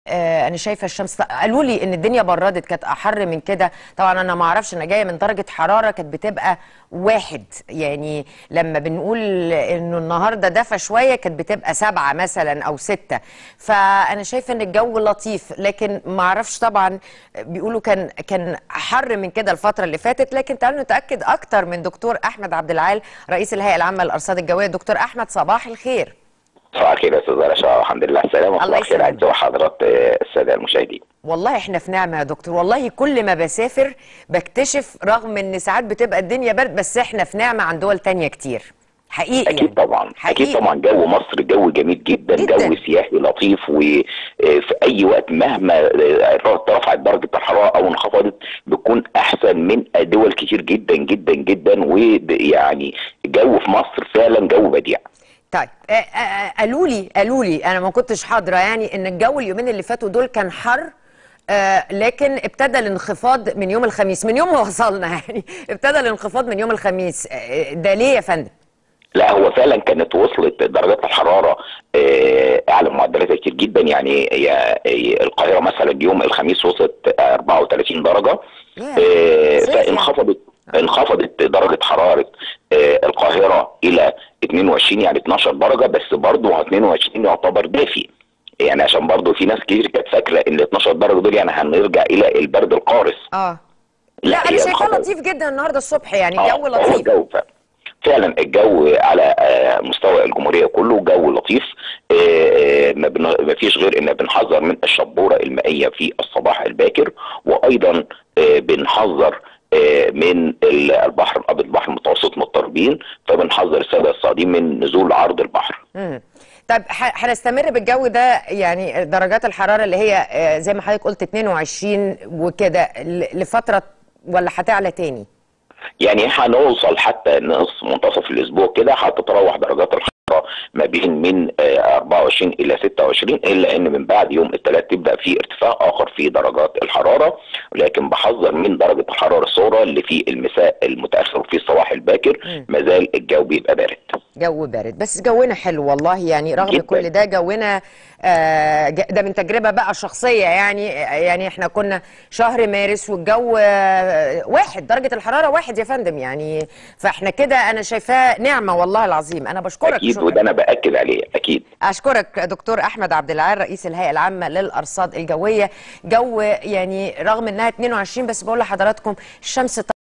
آه، انا شايفه الشمس قالوا لي ان الدنيا بردت كانت احر من كده طبعا انا ما اعرفش انا جايه من درجه حراره كانت بتبقى واحد يعني لما بنقول انه النهارده دفى شويه كانت بتبقى سبعه مثلا او سته فانا شايفه ان الجو لطيف لكن ما اعرفش طبعا بيقولوا كان كان حر من كده الفتره اللي فاتت لكن تعالوا نتاكد اكتر من دكتور احمد عبد العال رئيس الهيئه العامه للارصاد الجويه دكتور احمد صباح الخير صباح الخير يا استاذ رشا الحمد لله السلامه الله وصباح الخير يسلمك. عليك وحضرات آه، الساده المشاهدين والله احنا في نعمه يا دكتور والله كل ما بسافر بكتشف رغم ان ساعات بتبقى الدنيا برد بس احنا في نعمه عن دول تانية كتير حقيقي اكيد طبعا حقيقي. اكيد طبعا جو مصر جو جميل جدا, جداً. جو سياحي لطيف وفي اي وقت مهما آه، رفعت درجه الحراره او انخفضت بتكون احسن من دول كتير جدا جدا جدا ويعني جو في مصر فعلا جو بديع طيب آه، آه، آه، قالوا لي قالوا لي انا ما كنتش حاضره يعني ان الجو اليومين اللي فاتوا دول كان حر آه لكن ابتدى الانخفاض من يوم الخميس من يوم ما وصلنا يعني ابتدى الانخفاض من يوم الخميس آه ده ليه يا فندم لا هو فعلا كانت وصلت درجات الحراره آه، اعلى معدلاتها كتير جدا يعني هي هي القاهره مثلا يوم الخميس وصلت 34 درجه ياه، آه، صيف يعني. فانخفضت انخفضت درجه حراره آه، القاهره الى 22 يعني 12 درجه بس برضه 22 يعتبر دافي يعني عشان برضه في ناس كتير كانت فاكره ان 12 درجه دول يعني هنرجع الى البرد القارس اه لا, انا هي شايفاه انخفضت. لطيف جدا النهارده الصبح يعني آه، الجو هو لطيف الجو فعلا فعلا الجو على آه، مستوى الجمهوريه كله جو لطيف آه، آه، ما بن- ما فيش غير ان بنحذر من الشبوره المائيه في الصباح الباكر وايضا آه، بنحذر آه، من ال- البحر الابيض البحر المتوسط مضطربين فبنحذر الساده الصاعدين من نزول عرض البحر مم. طيب ح- هنستمر بالجو ده يعني درجات الحراره اللي هي آه، زي ما حضرتك قلت 22 وكده ل- لفتره ولا هتعلى تاني؟ يعني هنوصل حتى نصف منتصف الاسبوع كده هتتراوح درجات الحراره ما بين من آه، 24 الى 26 الا ان من بعد يوم الثلاث تبدا في ارتفاع اخر في درجات الحراره ولكن بحذر من درجه الحراره الصغرى اللي في المساء المتاخر وفي الصباح الباكر مم. ما زال الجو بيبقى بارد جو بارد بس جونا حلو والله يعني رغم جداً. كل ده جونا آه، ج- ده من تجربه بقى شخصيه يعني يعني احنا كنا شهر مارس والجو آه، واحد درجه الحراره واحد يا فندم يعني فاحنا كده انا شايفاه نعمه والله العظيم انا بشكرك اكيد شكراً. وده انا باكد عليه اكيد اشكرك دكتور احمد عبد العال رئيس الهيئه العامه للارصاد الجويه جو يعني رغم انها 22 بس بقول لحضراتكم الشمس